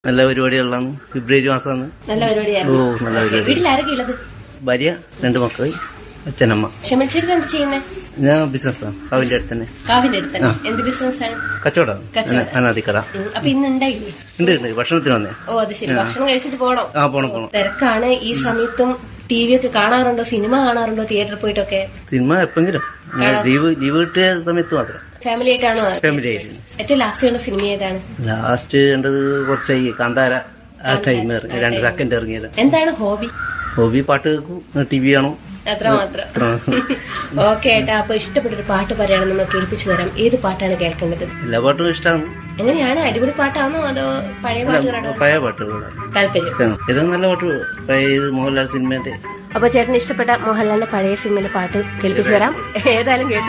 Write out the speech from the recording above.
നല്ല പരിപാടികളാണ് ഫെബ്രുവരി മാസമാണ് നല്ല ഓ പരിപാടിയായിരുന്നു നല്ല പരിപാടി വീട്ടിൽ ആരൊക്കെ ഉള്ളത് ഭാര്യ രണ്ട് മക്കൾ അച്ഛനമ്മ ക്ഷമിച്ചിട്ട് എന്ത് ചെയ്യുന്നേ ഞാൻ ബിസിനസ്സാണ് അവന്റെ അടുത്ത് തന്നെ കാവിന്റെ അടുത്ത് തന്നെ എന്ത് ബിസിനസ് ആണ് കച്ചവടമാണ് കച്ചവടം. അനാദിക്കട ഉം, അപ്പൊ ഇന്ന് ഉണ്ടായില്ലേ ഉണ്ട് ഉണ്ട് ഭക്ഷണത്തിന് വന്നേ ഓ അത് ശരി ഭക്ഷണം കഴിച്ചിട്ട് പോണോ ആ പോണം പോണം തിരക്കാണ് ഈ സമയത്തും ടി വി ഒക്കെ കാണാറുണ്ടോ സിനിമ കാണാറുണ്ടോ തിയേറ്ററിൽ പോയിട്ടൊക്കെ സിനിമ എപ്പെങ്കിലും ഇങ്ങനെ ലീവ് ലീവ് കിട്ടിയ സമയത്ത് മാത്രം ഫാമിലി ആയിട്ടാണോ ഫാമിലി ആയിട്ട് ഏറ്റവും ലാസ്റ്റ് കണ്ട സിനിമ ഏതാണ് ലാസ്റ്റ് കണ്ടത് കുറച്ചായി കാന്താര ആ ടൈം ഇറങ്ങി രണ്ട് സെക്കൻഡ് ഇറങ്ങിയത് എന്താണ് ഹോബി ഹോബി പാട്ട് കേൾക്കും ടി വി കാണും അത്ര മാത്രം ഓക്കെ ഏട്ടാ അപ്പൊ ഇഷ്ടപ്പെട്ടൊരു പാട്ട് പറയണം നമ്മൾ കേൾപ്പിച്ചു തരാം ഏത് പാട്ടാണ് കേൾക്കേണ്ടത് എല്ലാ പാട്ടും ഇഷ്ടമാണ് എങ്ങനെയാണ് അടിപൊളി പാട്ടാണോ അതോ പഴയ പാട്ടുകളാണോ പഴയ പാട്ടുകളാണ് താല്പര്യം ഇത് നല്ല പാട്ട് പഴയ ഇത് മോഹൻലാൽ സിനിമേന്റെ അപ്പൊ ചേട്ടന് ഇഷ്ടപ്പെട്ട മോഹൻലാലിന്റെ പഴയ സിനിമയിലെ പാട്ട് കേൾപ്പിച്ചു തരാം ഏതായാലും കേട്ടു